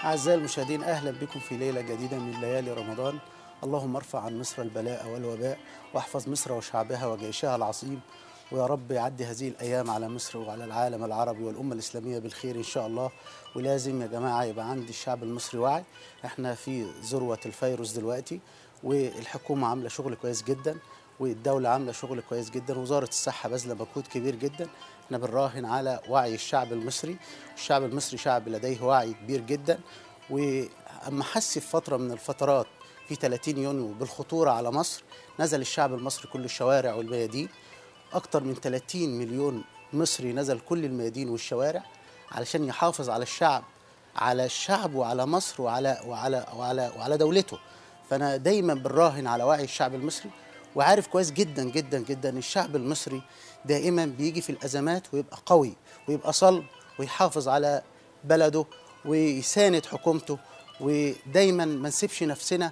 أعزائي المشاهدين أهلا بكم في ليلة جديدة من ليالي رمضان اللهم ارفع عن مصر البلاء والوباء واحفظ مصر وشعبها وجيشها العظيم ويا رب يعدي هذه الأيام على مصر وعلى العالم العربي والأمة الإسلامية بالخير إن شاء الله ولازم يا جماعة يبقى عند الشعب المصري وعي احنا في ذروة الفيروس دلوقتي والحكومة عاملة شغل كويس جدا والدولة عاملة شغل كويس جدا وزارة الصحة باذلة مجهود كبير جدا احنا بنراهن على وعي الشعب المصري الشعب المصري شعب لديه وعي كبير جدا واما حس في فترة من الفترات في 30 يونيو بالخطورة على مصر نزل الشعب المصري كل الشوارع والميادين أكتر من 30 مليون مصري نزل كل الميادين والشوارع علشان يحافظ على الشعب على الشعب وعلى مصر وعلى وعلى وعلى وعلى دولته فأنا دايما براهن على وعي الشعب المصري وعارف كويس جدا جدا جدا ان الشعب المصري دائما بيجي في الازمات ويبقى قوي ويبقى صلب ويحافظ على بلده ويساند حكومته ودايما ما نسيبش نفسنا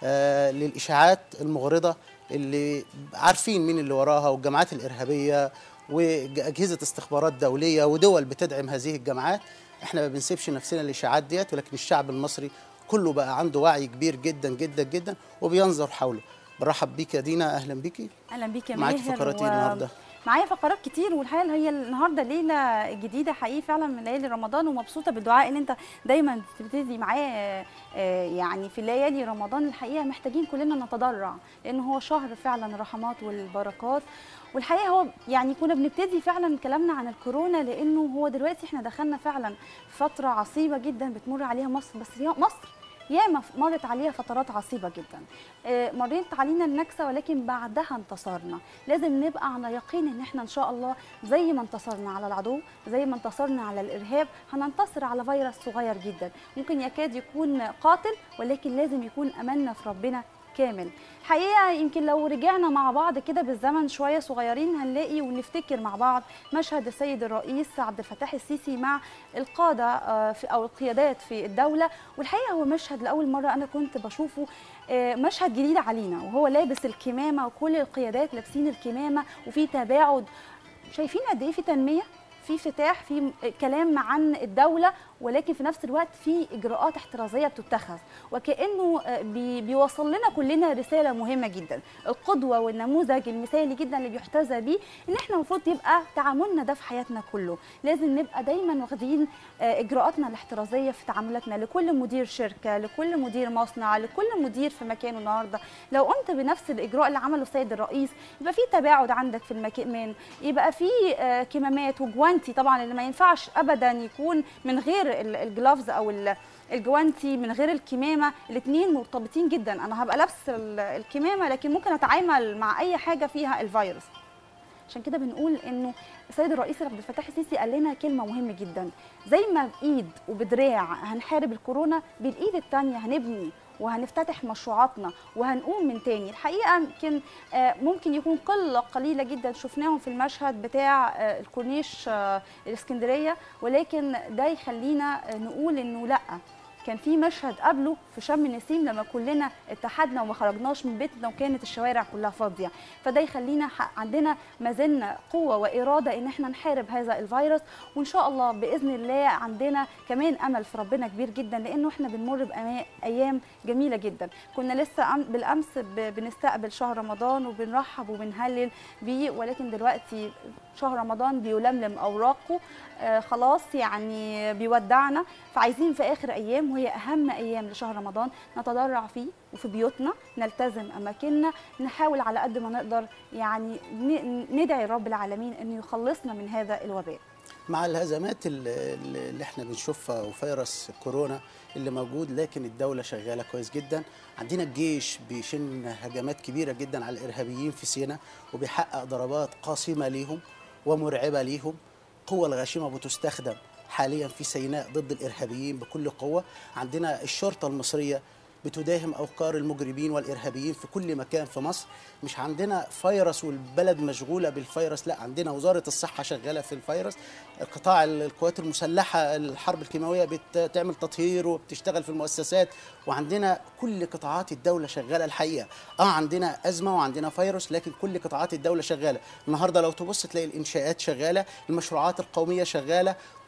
آه للاشاعات المغرضه اللي عارفين مين اللي وراها والجماعات الارهابيه واجهزه استخبارات دوليه ودول بتدعم هذه الجماعات احنا ما بنسيبش نفسنا للاشاعات ديت ولكن الشعب المصري كله بقى عنده وعي كبير جدا جدا جدا وبينظر حوله برحب بيك يا دينا اهلا بيكي اهلا بيك يا معاكي ماهر فقرات ايه النهارده معايا فقرات كتير والحقيقه هي النهارده ليله جديده حقيقي فعلا من ليالي رمضان ومبسوطه بالدعاء اللي انت دايما بتبتدي معاه آه، يعني في ليالي رمضان الحقيقه محتاجين كلنا نتضرع لان هو شهر فعلا الرحمات والبركات والحقيقه هو يعني كنا بنبتدي فعلا كلامنا عن الكورونا لانه هو دلوقتي احنا دخلنا فعلا فتره عصيبه جدا بتمر عليها مصر بس هي مصر ياما مرت عليها فترات عصيبه جدا آه، مريت علينا النكسه ولكن بعدها انتصرنا لازم نبقى على يقين ان احنا ان شاء الله زي ما انتصرنا على العدو زي ما انتصرنا على الارهاب هننتصر على فيروس صغير جدا ممكن يكاد يكون قاتل ولكن لازم يكون املنا في ربنا كامل حقيقه يمكن لو رجعنا مع بعض كده بالزمن شويه صغيرين هنلاقي ونفتكر مع بعض مشهد السيد الرئيس عبد الفتاح السيسي مع القاده آه، في او القيادات في الدوله والحقيقه هو مشهد لاول مره انا كنت بشوفه آه، مشهد جديد علينا وهو لابس الكمامه وكل القيادات لابسين الكمامه وفي تباعد شايفين قد ايه في تنميه في فتاح في م- كلام عن الدوله ولكن في نفس الوقت في اجراءات احترازيه بتتخذ وكانه آه، بي بيوصل لنا كلنا رساله مهمه جدا القدوه والنموذج المثالي جدا اللي بيحتذى بيه ان احنا المفروض يبقى تعاملنا ده في حياتنا كله لازم نبقى دايما واخدين آه، اجراءاتنا الاحترازيه في تعاملاتنا لكل مدير شركه لكل مدير مصنع لكل مدير في مكانه النهارده لو قمت بنفس الاجراء اللي عمله السيد الرئيس يبقى في تباعد عندك في المكان يبقى في آه، كمامات وجوانتي طبعا اللي ما ينفعش ابدا يكون من غير ال- الجلافز او ال- الجوانتي من غير الكمامه الاثنين مرتبطين جدا انا هبقى لابس ال- الكمامه لكن ممكن اتعامل مع اي حاجه فيها الفيروس عشان كده بنقول انه السيد الرئيس عبد الفتاح السيسي قال لنا كلمه مهمه جدا زي ما بايد وبدراع هنحارب الكورونا بالايد الثانيه هنبني وهنفتتح مشروعاتنا وهنقوم من تاني الحقيقه يمكن آه، ممكن يكون قله قليله جدا شفناهم في المشهد بتاع آه، الكورنيش آه، الاسكندريه ولكن ده يخلينا آه، نقول انه لا كان في مشهد قبله في شم النسيم لما كلنا اتحدنا وما خرجناش من بيتنا وكانت الشوارع كلها فاضيه فده يخلينا ح- عندنا ما زلنا قوه واراده ان احنا نحارب هذا الفيروس وان شاء الله باذن الله عندنا كمان امل في ربنا كبير جدا لانه احنا بنمر بايام جميله جدا كنا لسه أم- بالامس ب- بنستقبل شهر رمضان وبنرحب وبنهلل بيه ولكن دلوقتي شهر رمضان بيلملم اوراقه آه خلاص يعني بيودعنا فعايزين في اخر ايام وهي اهم ايام لشهر رمضان نتضرع فيه وفي بيوتنا نلتزم اماكننا نحاول على قد ما نقدر يعني ن- ندعي رب العالمين انه يخلصنا من هذا الوباء مع الهزمات اللي, اللي احنا بنشوفها وفيروس كورونا اللي موجود لكن الدولة شغالة كويس جدا عندنا الجيش بيشن هجمات كبيرة جدا على الإرهابيين في سيناء وبيحقق ضربات قاسمة ليهم ومرعبة ليهم القوة الغاشمة بتستخدم حاليا في سيناء ضد الإرهابيين بكل قوة عندنا الشرطة المصرية بتداهم أوقار المجرمين والإرهابيين في كل مكان في مصر مش عندنا فيروس والبلد مشغولة بالفيروس لا عندنا وزارة الصحة شغالة في الفيروس قطاع القوات المسلحة الحرب الكيماوية بتعمل تطهير وبتشتغل في المؤسسات وعندنا كل قطاعات الدولة شغالة الحقيقة اه عندنا أزمة وعندنا فيروس لكن كل قطاعات الدولة شغالة النهاردة لو تبص تلاقي الإنشاءات شغالة المشروعات القومية شغالة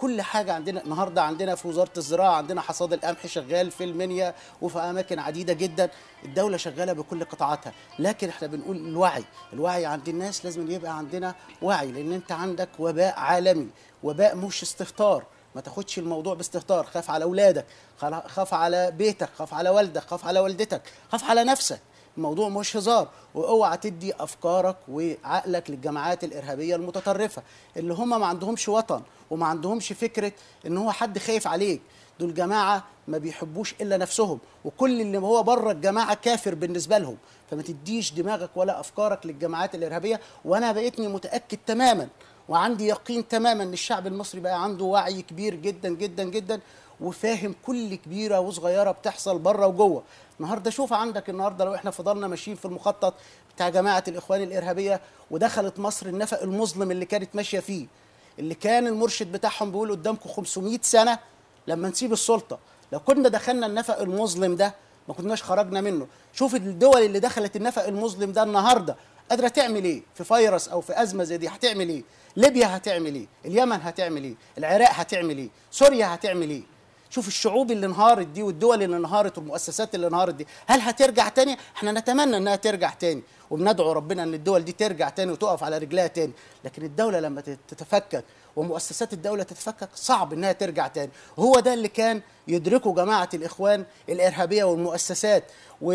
كل حاجه عندنا النهارده عندنا في وزاره الزراعه عندنا حصاد القمح شغال في المنيا وفي اماكن عديده جدا الدوله شغاله بكل قطاعاتها لكن احنا بنقول الوعي الوعي عند الناس لازم يبقى عندنا وعي لان انت عندك وباء عالمي وباء مش استهتار ما تاخدش الموضوع باستهتار خاف على اولادك خلا- خاف على بيتك خاف على والدك خاف على والدتك خاف على نفسك الموضوع مش هزار واوعى تدي افكارك وعقلك للجماعات الارهابيه المتطرفه اللي هم ما عندهمش وطن وما عندهمش فكره ان هو حد خايف عليك دول جماعه ما بيحبوش الا نفسهم وكل اللي هو بره الجماعه كافر بالنسبه لهم فما تديش دماغك ولا افكارك للجماعات الارهابيه وانا بقيتني متاكد تماما وعندي يقين تماما ان الشعب المصري بقى عنده وعي كبير جدا جدا جدا وفاهم كل كبيره وصغيره بتحصل بره وجوه النهارده شوف عندك النهارده لو احنا فضلنا ماشيين في المخطط بتاع جماعه الاخوان الارهابيه ودخلت مصر النفق المظلم اللي كانت ماشيه فيه اللي كان المرشد بتاعهم بيقول قدامكم 500 سنه لما نسيب السلطه لو كنا دخلنا النفق المظلم ده ما كناش خرجنا منه شوف الدول اللي دخلت النفق المظلم ده النهارده قادره تعمل ايه في فيروس او في ازمه زي دي هتعمل ايه ليبيا هتعمل ايه اليمن هتعمل ايه العراق هتعمل ايه سوريا هتعمل ايه شوف الشعوب اللي انهارت دي والدول اللي انهارت والمؤسسات اللي انهارت دي هل هترجع تاني احنا نتمنى انها ترجع تاني وبندعو ربنا ان الدول دي ترجع تاني وتقف على رجلها تاني لكن الدوله لما تت- تتفكك ومؤسسات الدوله تتفكك صعب انها ترجع تاني وهو ده اللي كان يدركه جماعه الاخوان الارهابيه والمؤسسات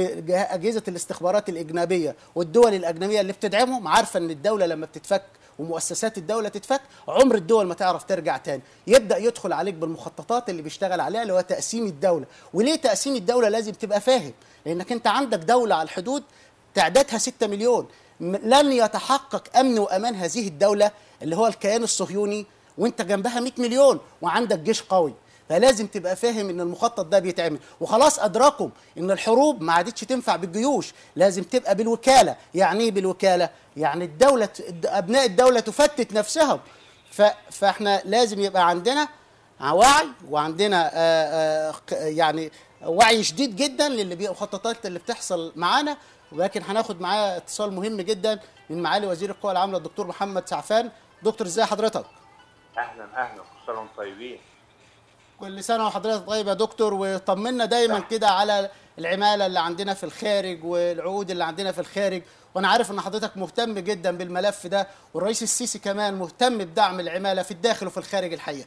واجهزه الاستخبارات الاجنبيه والدول الاجنبيه اللي بتدعمهم عارفه ان الدوله لما بتتفك ومؤسسات الدوله تتفك عمر الدول ما تعرف ترجع تاني يبدا يدخل عليك بالمخططات اللي بيشتغل عليها اللي هو تقسيم الدوله وليه تقسيم الدوله لازم تبقى فاهم لانك انت عندك دوله على الحدود تعدادها 6 مليون م- لن يتحقق امن وامان هذه الدوله اللي هو الكيان الصهيوني وانت جنبها 100 مليون وعندك جيش قوي فلازم تبقى فاهم ان المخطط ده بيتعمل وخلاص ادراكم ان الحروب ما عادتش تنفع بالجيوش لازم تبقى بالوكاله يعني ايه بالوكاله يعني الدوله ت- ابناء الدوله تفتت نفسها ف... فاحنا لازم يبقى عندنا وعي وعندنا آه، آه، ق- يعني وعي شديد جدا للي بي- المخططات اللي بتحصل معانا ولكن هناخد معاه اتصال مهم جدا من معالي وزير القوى العامله الدكتور محمد سعفان دكتور ازاي حضرتك اهلا اهلا كل سنه وانتم طيبين كل سنه وحضرتك طيب يا دكتور وطمنا دايما كده على العماله اللي عندنا في الخارج والعقود اللي عندنا في الخارج وانا عارف ان حضرتك مهتم جدا بالملف ده والرئيس السيسي كمان مهتم بدعم العماله في الداخل وفي الخارج الحقيقه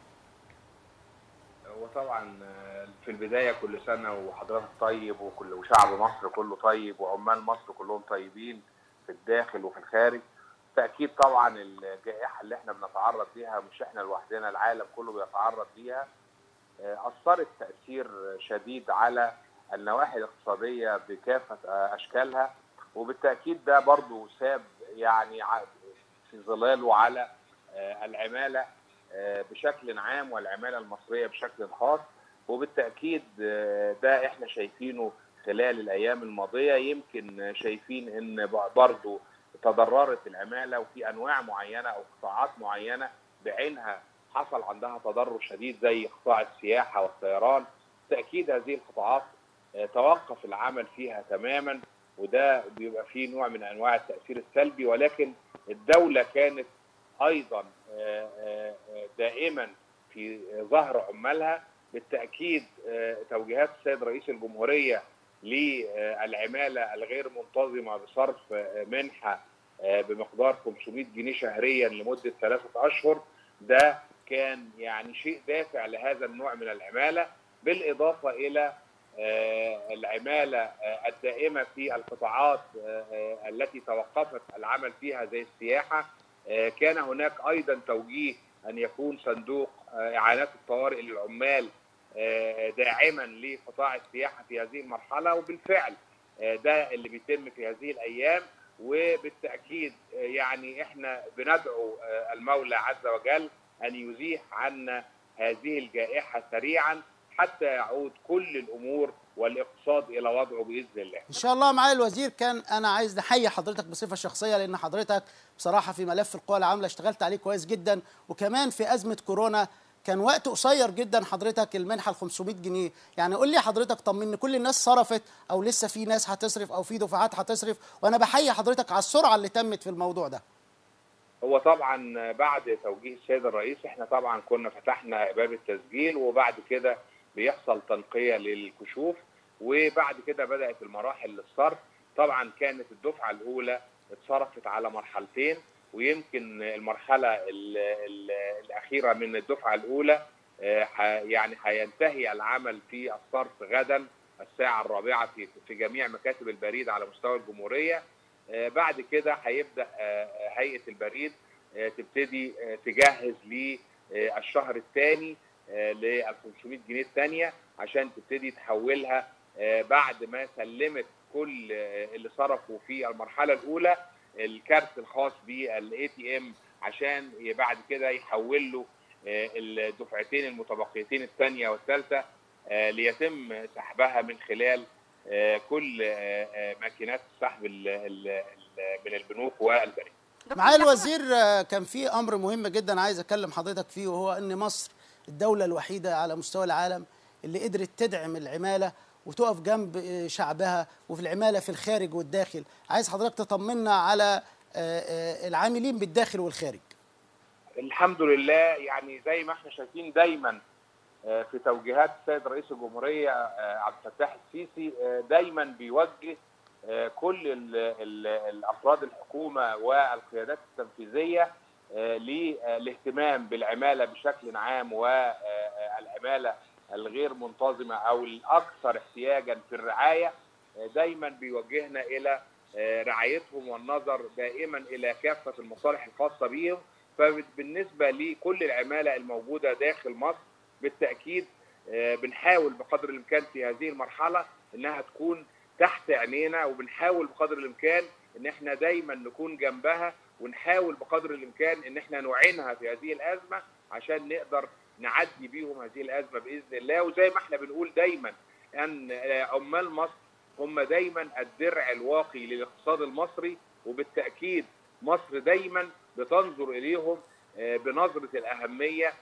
وطبعا آه، في البدايه كل سنه وحضرتك طيب وكل وشعب مصر كله طيب وعمال مصر كلهم طيبين في الداخل وفي الخارج تاكيد طبعا الجائحه اللي احنا بنتعرض ليها مش احنا لوحدنا العالم كله بيتعرض ليها آه، اثرت تاثير شديد على النواحي الاقتصاديه بكافه آه، اشكالها وبالتاكيد ده برضو ساب يعني ع- في ظلاله على آه، العماله آه، بشكل عام والعماله المصريه بشكل خاص وبالتاكيد آه، ده احنا شايفينه خلال الايام الماضيه يمكن شايفين ان ب- برضو تضررت العماله وفي انواع معينه او قطاعات معينه بعينها حصل عندها تضرر شديد زي قطاع السياحه والطيران تاكيد هذه القطاعات آه، توقف العمل فيها تماما وده بيبقى فيه نوع من انواع التاثير السلبي ولكن الدوله كانت ايضا آه، آه، آه، دائما في ظهر عمالها بالتاكيد آه، توجيهات السيد رئيس الجمهوريه للعماله الغير منتظمه بصرف آه، منحه آه، بمقدار 500 جنيه شهريا لمده ثلاثه اشهر ده كان يعني شيء دافع لهذا النوع من العماله بالاضافه الى آه، العماله آه، الدائمه في القطاعات آه، آه، التي توقفت العمل فيها زي السياحه آه، كان هناك ايضا توجيه ان يكون صندوق آه، اعانات الطوارئ للعمال آه، داعما لقطاع السياحه في هذه المرحله وبالفعل آه، ده اللي بيتم في هذه الايام وبالتاكيد آه، يعني احنا بندعو آه، المولى عز وجل ان يزيح عنا هذه الجائحه سريعا حتى يعود كل الامور والاقتصاد الى وضعه باذن الله. ان شاء الله معالي الوزير كان انا عايز نحيي حضرتك بصفه شخصيه لان حضرتك بصراحه في ملف القوى العامله اشتغلت عليه كويس جدا وكمان في ازمه كورونا كان وقت قصير جدا حضرتك المنحه ال 500 جنيه يعني قول لي حضرتك طمني كل الناس صرفت او لسه في ناس هتصرف او في دفعات هتصرف وانا بحيي حضرتك على السرعه اللي تمت في الموضوع ده هو طبعا بعد توجيه السيد الرئيس احنا طبعا كنا فتحنا باب التسجيل وبعد كده بيحصل تنقيه للكشوف وبعد كده بدات المراحل للصرف طبعا كانت الدفعه الاولى اتصرفت على مرحلتين ويمكن المرحله ال ال الاخيره من الدفعه الاولى آه، ح- يعني هينتهي العمل في الصرف غدا الساعه الرابعه في في جميع مكاتب البريد على مستوى الجمهوريه آه، بعد كده هيبدا آه، هيئه البريد آه، تبتدي آه، تجهز للشهر الثاني ل 500 جنيه الثانيه عشان تبتدي تحولها آه، بعد ما سلمت كل آه، اللي صرفوا في المرحله الاولى الكارت الخاص بالاي تي ام عشان بعد كده يحول له آه، الدفعتين المتبقيتين الثانيه والثالثه آه، ليتم سحبها من خلال آه، كل آه، آه، ماكينات السحب ال- ال- ال- من البنوك والبريد معالي الوزير آه، كان في امر مهم جدا عايز اكلم حضرتك فيه وهو ان مصر الدوله الوحيده على مستوى العالم اللي قدرت تدعم العماله وتقف جنب آه، شعبها وفي العماله في الخارج والداخل عايز حضرتك تطمنا على آه، آه، العاملين بالداخل والخارج الحمد لله يعني زي ما احنا شايفين دايما آه، في توجيهات السيد رئيس الجمهوريه آه، عبد الفتاح السيسي آه، دايما بيوجه آه، كل ال- ال- الافراد الحكومه والقيادات التنفيذيه آه، للاهتمام بالعماله بشكل عام والعماله الغير منتظمه او الاكثر احتياجا في الرعايه آه، دايما بيوجهنا الى آه، رعايتهم والنظر دائما الى كافه المصالح الخاصه بهم فبالنسبه لكل العماله الموجوده داخل مصر بالتاكيد آه، بنحاول بقدر الامكان في هذه المرحله انها تكون تحت عينينا وبنحاول بقدر الامكان ان احنا دايما نكون جنبها ونحاول بقدر الامكان ان احنا نعينها في هذه الازمه عشان نقدر نعدي بيهم هذه الازمه باذن الله وزي ما احنا بنقول دايما ان آه، عمال مصر هم دايما الدرع الواقي للاقتصاد المصري وبالتاكيد مصر دايما بتنظر اليهم آه، بنظره الاهميه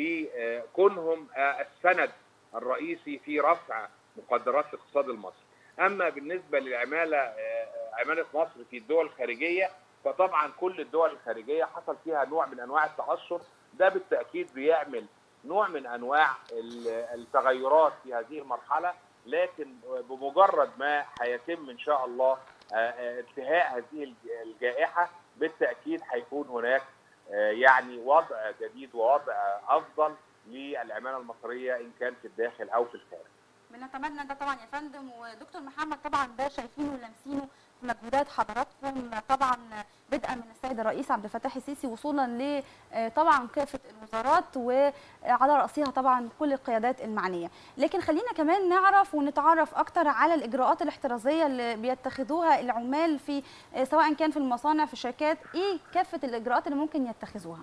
لكونهم آه، السند الرئيسي في رفع مقدرات الاقتصاد المصري. اما بالنسبه للعماله آه، عماله مصر في الدول الخارجيه فطبعا كل الدول الخارجيه حصل فيها نوع من انواع التاثر ده بالتاكيد بيعمل نوع من انواع ال- التغيرات في هذه المرحله لكن بمجرد ما هيتم ان شاء الله آه، آه، انتهاء هذه الج- الجائحه بالتاكيد هيكون هناك آه، يعني وضع جديد ووضع افضل للعماله المصريه ان كان في الداخل او في الخارج. بنتمنى ده طبعا يا فندم ودكتور محمد طبعا ده شايفينه ولامسينه في مجهودات حضراتكم طبعا بدءا من السيد الرئيس عبد الفتاح السيسي وصولا ل آه، طبعا كافه الوزارات وعلى راسها طبعا كل القيادات المعنيه لكن خلينا كمان نعرف ونتعرف اكتر على الاجراءات الاحترازيه اللي بيتخذوها العمال في آه، سواء كان في المصانع في الشركات ايه كافه الاجراءات اللي ممكن يتخذوها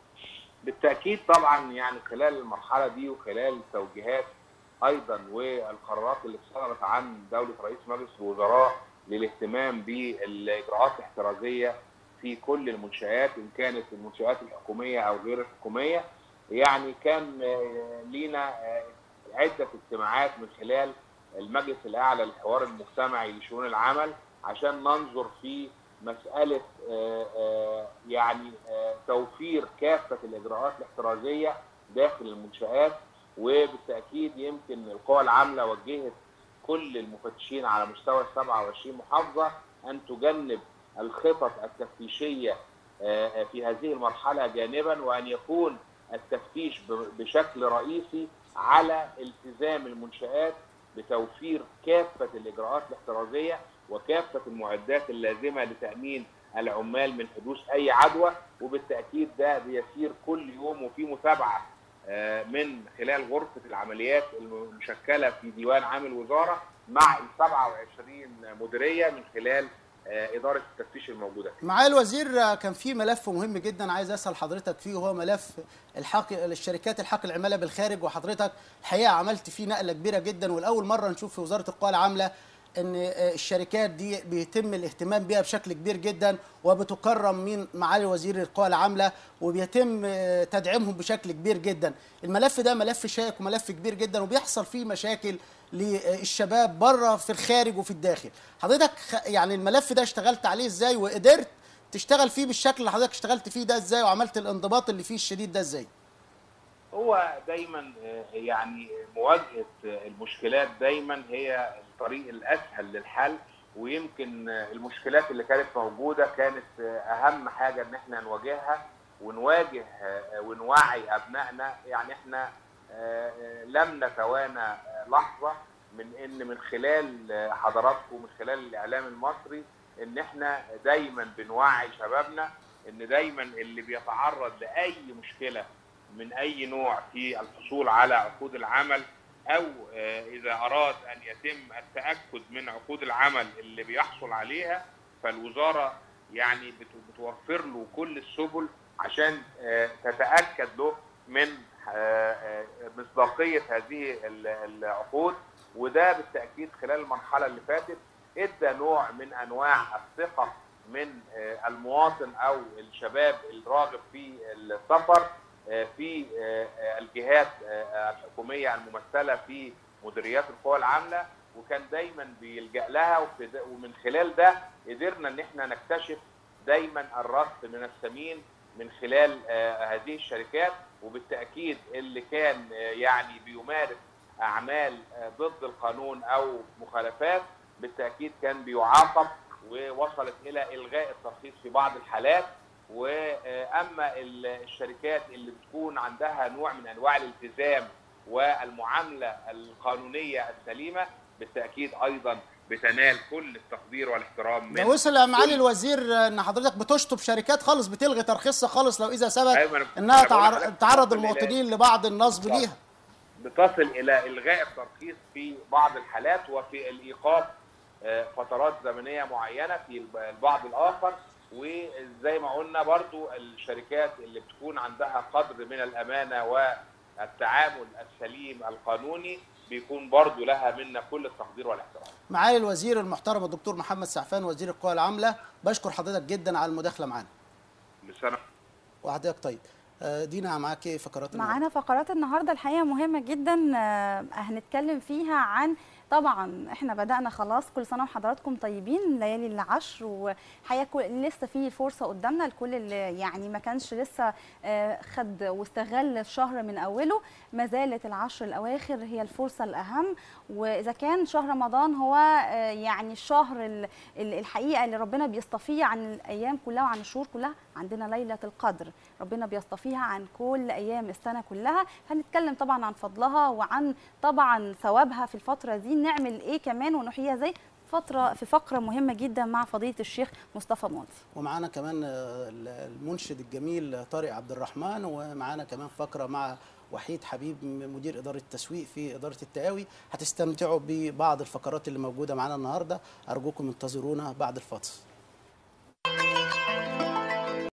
بالتاكيد طبعا يعني خلال المرحله دي وخلال التوجيهات ايضا والقرارات اللي صدرت عن دوله رئيس مجلس الوزراء للاهتمام بالاجراءات الاحترازيه في كل المنشات ان كانت المنشات الحكوميه او غير الحكوميه يعني كان آه، لينا آه، عده اجتماعات من خلال المجلس الاعلى للحوار المجتمعي لشؤون العمل عشان ننظر في مساله آه، آه، يعني آه، توفير كافه الاجراءات الاحترازيه داخل المنشات وبالتاكيد يمكن القوى العامله وجهت كل المفتشين على مستوى ال 27 محافظه ان تجنب الخطط التفتيشيه آه، في هذه المرحله جانبا وان يكون التفتيش ب- بشكل رئيسي على التزام المنشآت بتوفير كافة الإجراءات الاحترازية وكافة المعدات اللازمة لتأمين العمال من حدوث أي عدوى وبالتأكيد ده بيسير كل يوم وفي متابعة آه، من خلال غرفة العمليات المشكلة في ديوان عام الوزارة مع ال 27 مديرية من خلال آه، إدارة التفتيش الموجودة فيه. معالي الوزير آه، كان في ملف مهم جدا عايز اسال حضرتك فيه وهو ملف الحق الشركات الحق العماله بالخارج وحضرتك الحقيقه عملت فيه نقله كبيره جدا والاول مره نشوف في وزاره القوى العامله ان آه، الشركات دي بيتم الاهتمام بيها بشكل كبير جدا وبتكرم من معالي وزير القوى العامله وبيتم آه، تدعيمهم بشكل كبير جدا الملف ده ملف شائك وملف كبير جدا وبيحصل فيه مشاكل للشباب بره في الخارج وفي الداخل حضرتك خ- يعني الملف ده اشتغلت عليه ازاي وقدرت تشتغل فيه بالشكل اللي حضرتك اشتغلت فيه ده ازاي وعملت الانضباط اللي فيه الشديد ده ازاي هو دايما آه، يعني مواجهه آه، المشكلات دايما هي الطريق الاسهل للحل ويمكن آه، المشكلات اللي كانت موجوده كانت آه، اهم حاجه ان احنا نواجهها ونواجه آه، ونوعي ابنائنا يعني احنا آه، آه، لم نتوانى آه، لحظه من ان من خلال آه، حضراتكم من خلال الاعلام المصري ان احنا دايما بنوعي شبابنا ان دايما اللي بيتعرض لاي مشكله من اي نوع في الحصول على عقود العمل او آه، اذا اراد ان يتم التاكد من عقود العمل اللي بيحصل عليها فالوزاره يعني بت- بتوفر له كل السبل عشان آه، تتاكد له من آه، آه، مصداقيه هذه ال- العقود وده بالتاكيد خلال المرحله اللي فاتت ادى نوع من انواع الثقه من آه، المواطن او الشباب الراغب في السفر آه، في آه، آه، الجهات آه، الحكوميه الممثله في مديريات القوى العامله وكان دايما بيلجا لها وفي ده- ومن خلال ده قدرنا ان احنا نكتشف دايما الرصد من الثمين من خلال آه، هذه الشركات وبالتاكيد اللي كان آه، يعني بيمارس اعمال آه، ضد القانون او مخالفات بالتاكيد كان بيعاقب ووصلت الى الغاء الترخيص في بعض الحالات واما الشركات اللي بتكون عندها نوع من انواع الالتزام والمعامله القانونيه السليمه بالتاكيد ايضا بتنال كل التقدير والاحترام ده من وصل يا معالي الوزير ان حضرتك بتشطب شركات خالص بتلغي ترخيصها خالص لو اذا ثبت أيوة، أنا- انها أنا بقول تعر- لحضرتك تعرض بتصل إلى- المواطنين لبعض النصب بالظبط. ليها بتصل الى الغاء الترخيص في بعض الحالات وفي الايقاف آه، فترات زمنيه معينه في الب- البعض الاخر وزي ما قلنا برضو الشركات اللي بتكون عندها قدر من الامانه والتعامل السليم القانوني بيكون برضو لها منا كل التقدير والاحترام معالي الوزير المحترم الدكتور محمد سعفان وزير القوى العامله بشكر حضرتك جدا على المداخله معانا بسنه وحضرتك طيب آه، دينا معاك ايه فقرات النهاردة؟ معانا فقرات النهارده الحقيقه مهمه جدا آه، هنتكلم فيها عن طبعا احنا بدانا خلاص كل سنه وحضراتكم طيبين ليالي العشر وحقيقه كل- لسه في فرصه قدامنا لكل اللي يعني ما كانش لسه آه، خد واستغل الشهر من اوله ما زالت العشر الاواخر هي الفرصه الاهم واذا كان شهر رمضان هو آه، يعني الشهر ال- ال- الحقيقه اللي ربنا بيصطفيه عن الايام كلها وعن الشهور كلها عندنا ليله القدر ربنا بيصطفيها عن كل ايام السنه كلها هنتكلم طبعا عن فضلها وعن طبعا ثوابها في الفتره دي نعمل ايه كمان ونحييها ازاي فتره في فقره مهمه جدا مع فضيله الشيخ مصطفى ماضي ومعانا كمان آه، المنشد الجميل طارق عبد الرحمن ومعانا كمان فقره مع وحيد حبيب مدير اداره التسويق في اداره التقاوي هتستمتعوا ببعض الفقرات اللي موجوده معانا النهارده ارجوكم انتظرونا بعد الفاصل